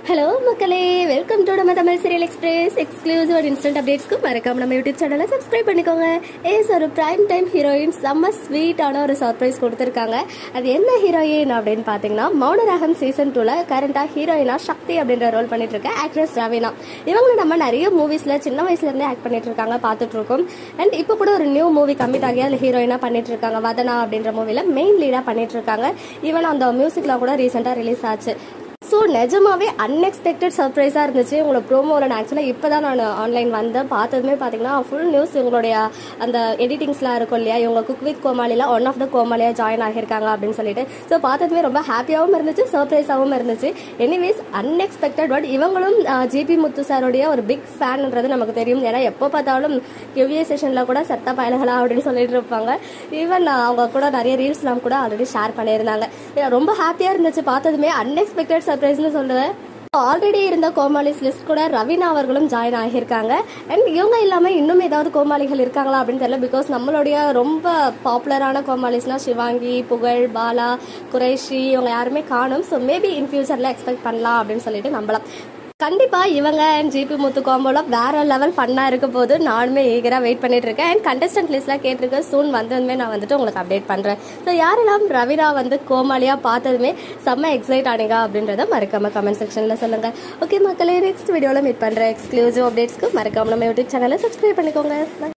Hello மக்களே welcome to நம்ம Tamil serial express exclusive and instant அப்டேட்ஸ்க்கு மறக்காம நம்ம யூடியூப் சேனலை சப்ஸ்கிரைப் பண்ணிக்கோங்க ஏஸ் ஒரு பிரைம் டைம் ஹீரோயின் செம்ம ஸ்வீட்டான ஒரு சர்ப்ரைஸ் கொடுத்துருக்காங்க அது என்ன ஹீரோயின் அப்படின்னு பார்த்தீங்கன்னா மௌனராகம் சீசன் டூவில் கரண்டாக ஹீரோயினா சக்தி அப்படின்ற ரோல் பண்ணிட்டு இருக்க ஆக்ட்ரஸ் ரவீனா இவங்களை நம்ம நிறைய மூவிஸில் சின்ன வயசுலேருந்தே ஆக்ட் பண்ணிட்டு இருக்காங்க பார்த்துட்டு இருக்கோம் அண்ட் இப்போ கூட ஒரு நியூ மூவி கம்மிட் ஆகி அதில் ஹீரோயினாக பண்ணிட்டு இருக்காங்க வதனா அப்படின்ற மூவியில் மெயின் லீடாக பண்ணிட்டு இருக்காங்க ஈவன் அந்த மியூசிக்லாம் கூட ரீசெண்டாக ரிலீஸ் ஆச்சு ஸோ நிஜமாவே அன்எக்ஸ்பெக்டட் சர்ப்ரைஸாக இருந்துச்சு உங்களை ப்ரோமோவில் நான் ஆக்சுவலாக இப்போ தான் நான் ஆன்லைன் வந்தேன் பார்த்ததுமே பார்த்தீங்கன்னா ஃபுல் நியூஸ் இவங்களுடைய அந்த எடிட்டிங்ஸ்லாம் இருக்கும் இல்லையா இவங்க குக் வித் கோமாளியில் ஒன் ஆஃப் த கோமாளியாக ஜாயின் ஆகியிருக்காங்க அப்படின்னு சொல்லிட்டு ஸோ பார்த்ததுமே ரொம்ப ஹாப்பியாகவும் இருந்துச்சு சர்ப்ரைஸாகவும் இருந்துச்சு எனிவேஸ் அன்எக்ஸ்பெக்டட் பட் இவங்களும் ஜிபி முத்து சாருடைய ஒரு பிக் ஃபேன்ன்றது நமக்கு தெரியும் ஏன்னா எப்போ பார்த்தாலும் கிவ்ஏ செஷனில் கூட செத்த பயல்களா அப்படின்னு சொல்லிட்டு இருப்பாங்க ஈவன் அவங்க கூட நிறைய ரீல்ஸ்லாம் கூட ஆல்ரெடி ஷேர் பண்ணியிருந்தாங்க ரொம்ப ஹாப்பியாக இருந்துச்சு பார்த்ததுமே அன்எக்ஸ்பெக்டட் சர்ப்ரைஸ்னு சொல்லுவேன் ஆல்ரெடி இருந்த கோமாளிஸ் லிஸ்ட் கூட ரவீனா அவர்களும் ஜாயின் ஆகியிருக்காங்க அண்ட் இவங்க இல்லாமல் இன்னும் ஏதாவது கோமாளிகள் இருக்காங்களா அப்படின்னு தெரியல பிகாஸ் நம்மளுடைய ரொம்ப பாப்புலரான கோமாளிஸ்னா சிவாங்கி புகழ் பாலா குரேஷி இவங்க யாருமே காணும் ஸோ மேபி இன் ஃபியூச்சரில் எக்ஸ்பெக்ட் பண்ணலாம் அப்படின்னு சொல்லிட்டு நம்பலாம் கண்டிப்பா இவங்க அண்ட் ஜிபி முத்து காம்போல வேற லெவல் ஃபன்னா இருக்க போது நானுமே ஈகரா வெயிட் பண்ணிட்டு இருக்கேன் அண்ட் கண்டஸ்டன்ட் லிஸ்ட்லாம் கேட்டிருக்கேன் சூன் வந்ததுமே நான் வந்துட்டு உங்களுக்கு அப்டேட் பண்றேன் ஸோ யாரெல்லாம் ரவினா வந்து கோமாளியா பார்த்ததுமே செம்ம எக்ஸைட் ஆனீங்க அப்படின்றத மறக்காம கமெண்ட் செக்ஷன்ல சொல்லுங்க ஓகே மக்களே நெக்ஸ்ட் வீடியோல மீட் பண்றேன் எக்ஸ்க்ளூசிவ் அப்டேட்ஸ்க்கு மறக்காம நம்ம யூடியூப் சேனலை சப்ஸ்கிரைப் பண்ணிக்கோங்க Bye.